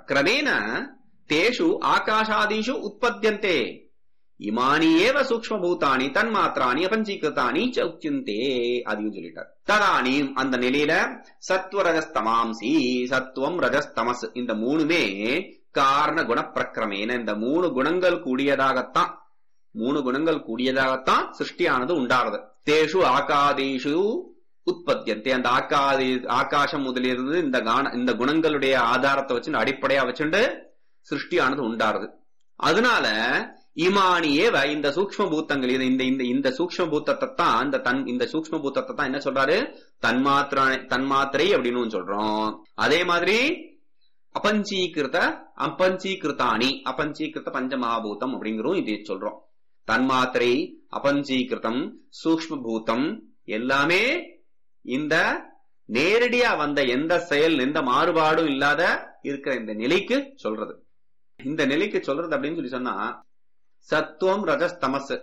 கிரமேண தேஷு ஆகாஷாதிஷு உற்பத்தியந்தே இமானி ஏவ சூக்மபூதானி தன்மாத்திராணி அபஞ்சீகிருத்தானி ச உச்சியந்தே அதையும் சொல்லிட்டார் ததானீம் அந்த நிலையில சத்வரஜஸ்தமாம்சி சத்துவம் ரஜஸ்தமஸ் இந்த மூணுமே காரண குண பிரக்கிரமேன இந்த மூணு குணங்கள் கூடியதாகத்தான் மூணு குணங்கள் கூடியதாகத்தான் சிருஷ்டியானது உண்டாறது தேஷு ஆகாதேஷு உற்பத்தியந்தே அந்த ஆக்காதி ஆகாசம் முதலிருந்து இந்த கான இந்த குணங்களுடைய ஆதாரத்தை வச்சு அடிப்படையா வச்சுண்டு சிருஷ்டியானது உண்டாருது அதனால இமானியேவ இந்த சூக்ம பூத்தங்கள் இது இந்த இந்த இந்த சூக்ம பூத்தத்தை தான் இந்த தன் இந்த சூக்ம பூத்தத்தை தான் என்ன சொல்றாரு தன்மாத்திர தன்மாத்திரை அப்படின்னு சொல்றோம் அதே மாதிரி அபஞ்சீகிருத அபஞ்சீகிருத்தானி அபஞ்சீகிருத பஞ்சமகாபூதம் அப்படிங்கிறோம் இதை சொல்றோம் தன்மாத்திரை அபஞ்சீகிருதம் சூக்ம பூதம் எல்லாமே இந்த நேரடியா வந்த எந்த செயல் எந்த மாறுபாடும் இல்லாத இருக்கிற இந்த நிலைக்கு சொல்றது இந்த நிலைக்கு சொல்றது அப்படின்னு சொல்லி சொன்னா சத்துவம் ரஜஸ் தமஸ்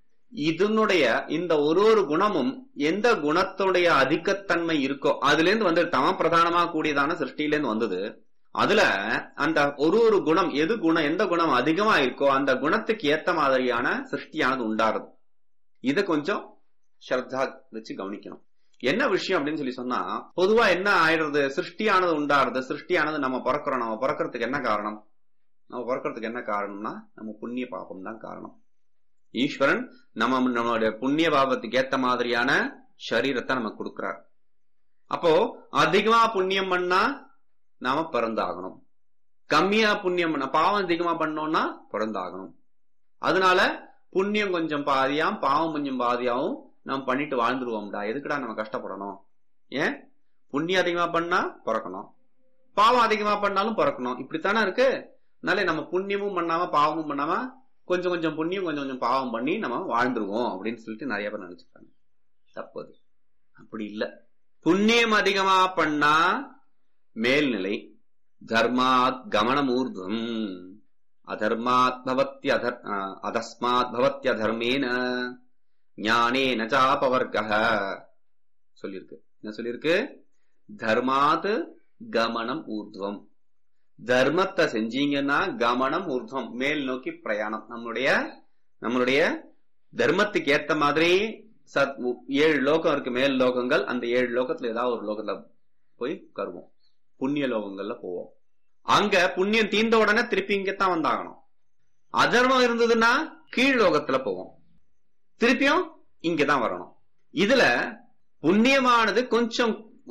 இதனுடைய இந்த ஒரு ஒரு குணமும் எந்த குணத்துடைய அதிகத்தன்மை இருக்கோ அதுல இருந்து வந்து தம பிரதானமா கூடியதான சிருஷ்டியிலேருந்து வந்தது அதுல அந்த ஒரு ஒரு குணம் எது குணம் எந்த குணம் அதிகமா இருக்கோ அந்த குணத்துக்கு ஏத்த மாதிரியான சிருஷ்டியானது உண்டாருது இத கொஞ்சம் ஸ்ரத்தா வச்சு கவனிக்கணும் என்ன விஷயம் அப்படின்னு சொல்லி சொன்னா பொதுவா என்ன ஆயிடுறது சிருஷ்டியானது உண்டாருது சிருஷ்டியானது நம்ம பிறக்கிறோம் நம்ம பிறக்கிறதுக்கு என்ன காரணம் நம்ம பிறக்கிறதுக்கு என்ன காரணம்னா நம்ம புண்ணிய பாபம் தான் காரணம் ஈஸ்வரன் நம்ம நம்மளுடைய புண்ணிய பாவத்துக்கு ஏத்த மாதிரியான சரீரத்தை நமக்கு கொடுக்கிறார் அப்போ அதிகமா புண்ணியம் பண்ணா நாம பிறந்தாகணும் கம்மியா புண்ணியம் பண்ண பாவம் அதிகமா பண்ணோம்னா பிறந்தாகணும் அதனால புண்ணியம் கொஞ்சம் பாதியாம் பாவம் கொஞ்சம் பாதியாவும் நம்ம பண்ணிட்டு வாழ்ந்துருவோம்டா எதுக்குடா நம்ம கஷ்டப்படணும் ஏன் புண்ணியம் அதிகமா பண்ணா பிறக்கணும் பாவம் அதிகமா பண்ணாலும் பிறக்கணும் இப்படித்தானே இருக்கு அதனால நம்ம புண்ணியமும் பண்ணாம பாவமும் பண்ணாம கொஞ்சம் கொஞ்சம் புண்ணியம் கொஞ்சம் கொஞ்சம் பாவம் பண்ணி நம்ம வாழ்ந்துருவோம் அப்படின்னு சொல்லிட்டு நிறைய பேர் நினைச்சுக்காங்க தப்பது அப்படி இல்ல புண்ணியம் அதிகமா பண்ணா மேல்நிலை தர்மாத் கமனமூர்தம் அதர்மாத் பவத்தி அதர் அதஸ்மாத் பவத்தி அதர்மேன ஞானே நச்சாபவர்க சொல்லியிருக்கு என்ன சொல்லியிருக்கு தர்மாத் கமனம் ஊர்துவம் தர்மத்தை செஞ்சீங்கன்னா கமனம் ஊர்துவம் மேல் நோக்கி பிரயாணம் நம்மளுடைய நம்மளுடைய தர்மத்துக்கு ஏத்த மாதிரி சத் ஏழு லோகம் இருக்கு மேல் லோகங்கள் அந்த ஏழு லோகத்துல ஏதாவது ஒரு லோகத்துல போய் கருவோம் புண்ணிய லோகங்கள்ல போவோம் அங்க புண்ணியம் தீர்ந்த உடனே திருப்பி இங்கத்தான் வந்தாகணும் அதர்மம் இருந்ததுன்னா கீழ் லோகத்துல போவோம் திருப்பியும் இங்கதான் வரணும் இதுல புண்ணியமானது கொஞ்சம்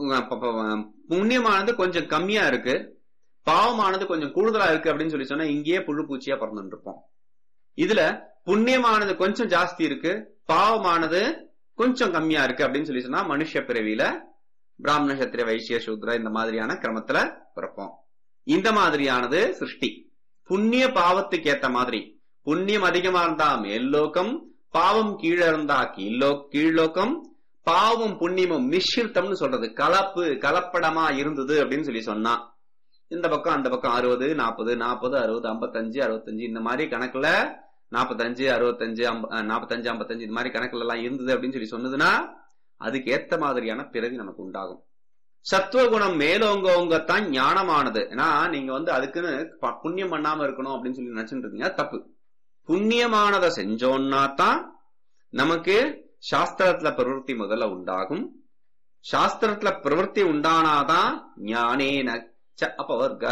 புண்ணியமானது கொஞ்சம் கம்மியா இருக்கு பாவமானது கொஞ்சம் கூடுதலா இருக்கு அப்படின்னு சொல்லி சொன்னா இங்கேயே புழு பூச்சியா பிறந்துட்டு இருப்போம் இதுல புண்ணியமானது கொஞ்சம் ஜாஸ்தி இருக்கு பாவமானது கொஞ்சம் கம்மியா இருக்கு அப்படின்னு சொல்லி சொன்னா மனுஷ பிறவியில பிராமண சத்திரிய வைசிய சூத்ர இந்த மாதிரியான கிரமத்துல பிறப்போம் இந்த மாதிரியானது சிருஷ்டி புண்ணிய பாவத்துக்கு ஏத்த மாதிரி புண்ணியம் அதிகமா இருந்தா மேல்லோகம் பாவம் கீழே இருந்தா கீழோ கீழ்லோகம் பாவம் புண்ணியமும் மிஷ்ரித்தம்னு சொல்றது கலப்பு கலப்படமா இருந்தது அப்படின்னு சொல்லி சொன்னா இந்த பக்கம் அந்த பக்கம் அறுபது நாற்பது நாற்பது அறுபது ஐம்பத்தஞ்சு அறுபத்தஞ்சு இந்த மாதிரி கணக்குல நாற்பத்தஞ்சு அறுபத்தஞ்சு நாற்பத்தஞ்சு ஐம்பத்தஞ்சு இந்த மாதிரி கணக்குல எல்லாம் இருந்தது அப்படின்னு சொல்லி சொன்னதுன்னா அதுக்கு ஏத்த மாதிரியான பிறவி நமக்கு உண்டாகும் சத்துவகுணம் மேலோங்கோங்கத்தான் ஞானமானது ஏன்னா நீங்க வந்து அதுக்குன்னு புண்ணியம் பண்ணாம இருக்கணும் அப்படின்னு சொல்லி நினைச்சுட்டு இருக்கீங்க தப்பு புண்ணியமானதை செஞ்சோம்னா தான் நமக்கு சாஸ்திரத்துல பிரவருத்தி முதல்ல உண்டாகும் சாஸ்திரத்துல பிரவருத்தி உண்டானாதான் ஞானேன அபவர்க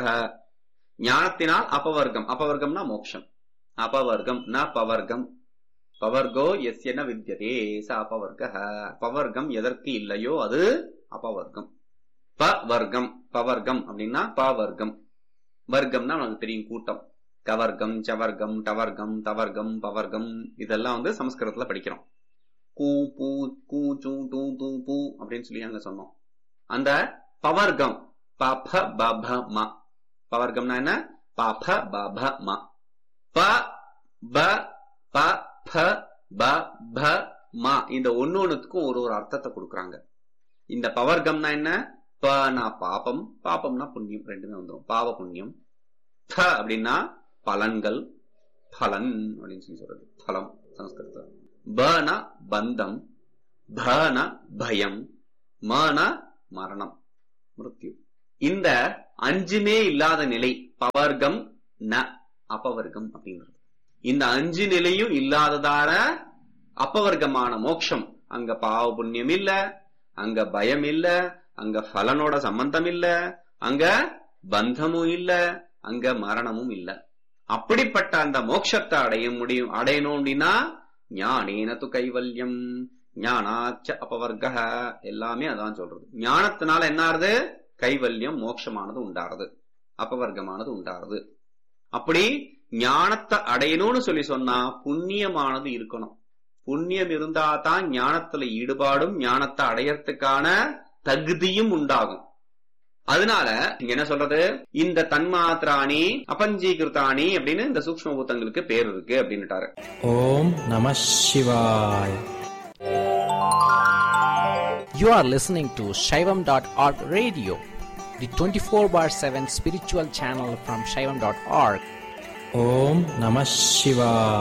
ஞானத்தினால் அபவர்க்கம் அபவர்க்கம்னா மோட்சம் அபவர்க்கம் ந பவர்க்கம் பவர்கோ எஸ் என வித்தியதே ச அபவர்க பவர்க்கம் எதற்கு இல்லையோ அது அபவர்க்கம் பவர்க்கம் பவர்க்கம் அப்படின்னா பவர்க்கம் வர்க்கம்னா நமக்கு தெரியும் கூட்டம் கவர்க்கம் சவர்க்கம் டவர்க்கம் தவர்க்கம் பவர்க்கம் இதெல்லாம் வந்து சமஸ்கிருதத்துல படிக்கிறோம் கூ பூ கூ சூ டூ தூ பூ அப்படின்னு சொல்லி அங்க சொன்னோம் அந்த பவர்க்கம் பப பப ம பவர்க்கம்னா என்ன பப பப ம ப ப ப ப ப ப ம இந்த ஒன்னொன்னுக்கும் ஒரு ஒரு அர்த்தத்தை கொடுக்குறாங்க இந்த பவர்க்கம்னா என்ன பனா பாபம் பாபம்னா புண்ணியம் ரெண்டுமே வந்துடும் பாவ புண்ணியம் ப அப்படின்னா பலன்கள் பலன் அப்படின்னு சொல்லி சொல்றது பலம் சமஸ்கிருதத்துல பன பந்தம் பன பயம் மன மரணம் மிருத்யு இந்த அஞ்சுமே இல்லாத நிலை பவர்க்கம் ந அபவர்க்கம் அப்படின்றது இந்த அஞ்சு நிலையும் இல்லாததான அப்பவர்க்கமான மோட்சம் அங்க பாவ புண்ணியம் இல்ல அங்க பயம் இல்ல அங்க பலனோட சம்பந்தம் இல்ல அங்க பந்தமும் இல்ல அங்க மரணமும் இல்ல அப்படிப்பட்ட அந்த மோட்சத்தை அடைய முடியும் அடையணும் அப்படின்னா ஞானேனது கைவல்யம் ஞானாச்ச அபவர்க எல்லாமே அதான் சொல்றது ஞானத்தினால என்ன ஆறுது கைவல்யம் மோட்சமானது உண்டாருது அபவர்க்கமானது உண்டாருது அப்படி ஞானத்தை அடையணும்னு சொல்லி சொன்னா புண்ணியமானது இருக்கணும் புண்ணியம் இருந்தா தான் ஞானத்துல ஈடுபாடும் ஞானத்தை அடையறதுக்கான தகுதியும் உண்டாகும் அதனால இங்க என்ன சொல்றது இந்த தன்மாத்திராணி அபஞ்சீகிருத்தாணி அப்படின்னு இந்த சூக்ம பூத்தங்களுக்கு பேர் இருக்கு அப்படின்னுட்டாரு ஓம் நம சிவாய் You are listening to Shaivam.org radio, the 24 bar 7 spiritual channel from Shaivam.org. ஓம் நம சிவாய்